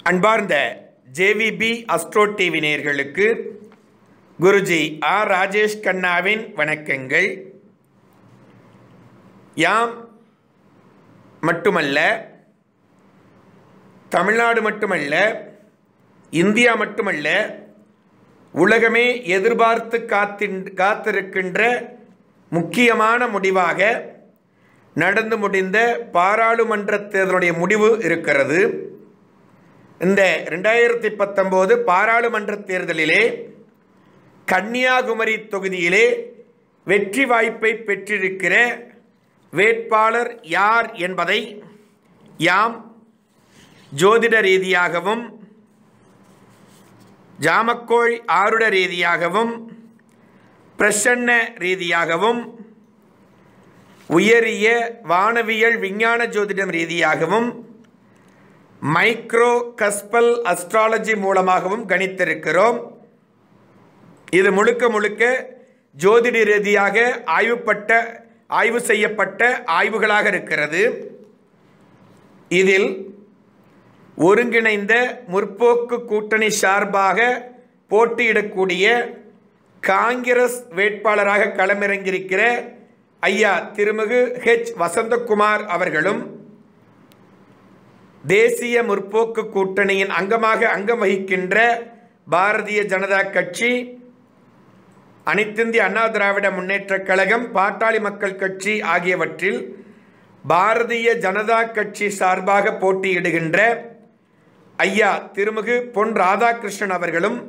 அன்பார்ந்த JVP astro TV நேயர்களுக்கு Guruji R Rajesh கண்ணாவின் வணக்கங்கள் யாம் மட்டுமல்ல தமிழ்நாடு மட்டுமல்ல இந்தியா மட்டுமல்ல உலகமே எதிர்பார்த்து காத்தின் காத்திருக்கின்ற முக்கியமான முடிவாக நடந்து முடிந்த பாராளுமன்ற தேர்தலுடைய முடிவு இருக்கிறது இந்த ரெண்டாயிரத்தி பத்தொம்போது பாராளுமன்ற தேர்தலிலே கன்னியாகுமரி தொகுதியிலே வெற்றி வாய்ப்பை பெற்றிருக்கிற வேட்பாளர் யார் என்பதை யாம் ஜோதிட ரீதியாகவும் ஜாமக்கோள் ஆருட ரீதியாகவும் பிரசன்ன ரீதியாகவும் உயரிய வானவியல் விஞ்ஞான ஜோதிடம் ரீதியாகவும் மைக்ரோ கஸ்பல் அஸ்ட்ராலஜி மூலமாகவும் கணித்திருக்கிறோம் இது முழுக்க முழுக்க ஜோதிட ரீதியாக ஆய்வுப்பட்ட ஆய்வு செய்யப்பட்ட ஆய்வுகளாக இருக்கிறது இதில் ஒருங்கிணைந்த முற்போக்கு கூட்டணி சார்பாக போட்டியிடக்கூடிய காங்கிரஸ் வேட்பாளராக களமிறங்கியிருக்கிற ஐயா திருமிகு ஹெச் வசந்தகுமார் அவர்களும் தேசிய முற்போக்கு கூட்டணியின் அங்கமாக அங்கம் வகிக்கின்ற பாரதிய ஜனதா கட்சி அனைத்திந்திய அண்ணா திராவிட முன்னேற்றக் கழகம் பாட்டாளி மக்கள் கட்சி ஆகியவற்றில் பாரதிய ஜனதா கட்சி சார்பாக போட்டியிடுகின்ற ஐயா திருமிகு பொன் ராதாகிருஷ்ணன் அவர்களும்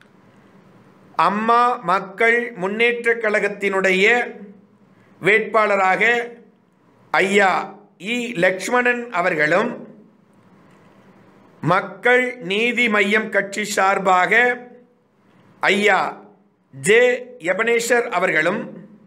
அம்மா மக்கள் முன்னேற்றக் கழகத்தினுடைய வேட்பாளராக ஐயா இ லக்ஷ்மணன் அவர்களும் மக்கள் நீதி மையம் கட்சி சார்பாக ஐயா ஜே எபனேஷர் அவர்களும்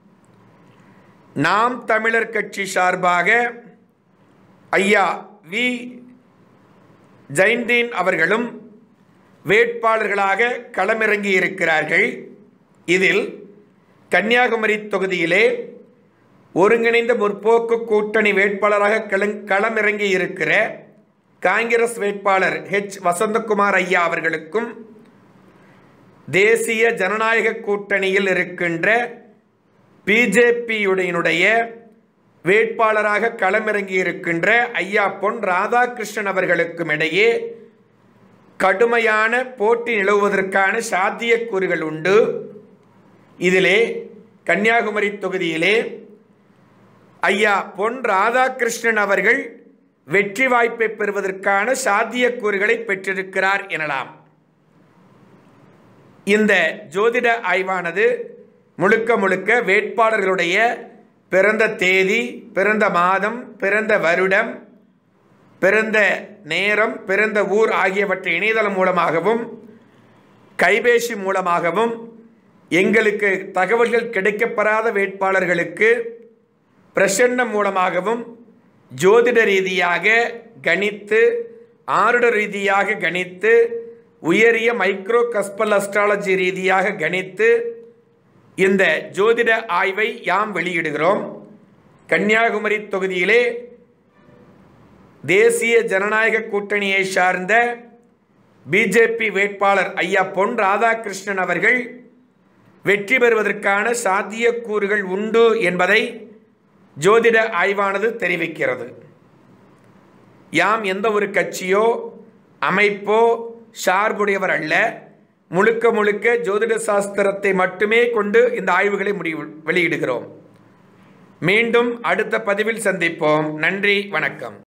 நாம் தமிழர் கட்சி சார்பாக ஐயா வி ஜெயந்தீன் அவர்களும் வேட்பாளர்களாக களமிறங்கி இருக்கிறார்கள் இதில் கன்னியாகுமரி தொகுதியிலே ஒருங்கிணைந்த முற்போக்கு கூட்டணி வேட்பாளராக களம் களமிறங்கி இருக்கிற காங்கிரஸ் வேட்பாளர் ஹெச் வசந்தகுமார் ஐயா அவர்களுக்கும் தேசிய ஜனநாயக கூட்டணியில் இருக்கின்ற பிஜேபியுடைய வேட்பாளராக களமிறங்கி இருக்கின்ற ஐயா பொன் ராதாகிருஷ்ணன் அவர்களுக்கும் இடையே கடுமையான போட்டி நிலவுவதற்கான சாத்தியக்கூறுகள் உண்டு இதிலே கன்னியாகுமரி தொகுதியிலே ஐயா பொன் ராதாகிருஷ்ணன் அவர்கள் வெற்றி வாய்ப்பை பெறுவதற்கான சாத்தியக்கூறுகளை பெற்றிருக்கிறார் எனலாம் இந்த ஜோதிட ஆய்வானது முழுக்க முழுக்க வேட்பாளர்களுடைய பிறந்த தேதி பிறந்த மாதம் பிறந்த வருடம் பிறந்த நேரம் பிறந்த ஊர் ஆகியவற்றை இணையதளம் மூலமாகவும் கைபேசி மூலமாகவும் எங்களுக்கு தகவல்கள் கிடைக்கப்பெறாத வேட்பாளர்களுக்கு பிரசன்னம் மூலமாகவும் ஜோதிட ரீதியாக கணித்து ஆருட ரீதியாக கணித்து உயரிய மைக்ரோ கஸ்பல் அஸ்ட்ராலஜி ரீதியாக கணித்து இந்த ஜோதிட ஆய்வை யாம் வெளியிடுகிறோம் கன்னியாகுமரி தொகுதியிலே தேசிய ஜனநாயக கூட்டணியை சார்ந்த பிஜேபி வேட்பாளர் ஐயா பொன் ராதாகிருஷ்ணன் அவர்கள் வெற்றி பெறுவதற்கான சாத்தியக்கூறுகள் உண்டு என்பதை ஜோதிட ஆய்வானது தெரிவிக்கிறது யாம் எந்த ஒரு கட்சியோ அமைப்போ சார்புடையவர் அல்ல முழுக்க முழுக்க ஜோதிட சாஸ்திரத்தை மட்டுமே கொண்டு இந்த ஆய்வுகளை முடிவு வெளியிடுகிறோம் மீண்டும் அடுத்த பதிவில் சந்திப்போம் நன்றி வணக்கம்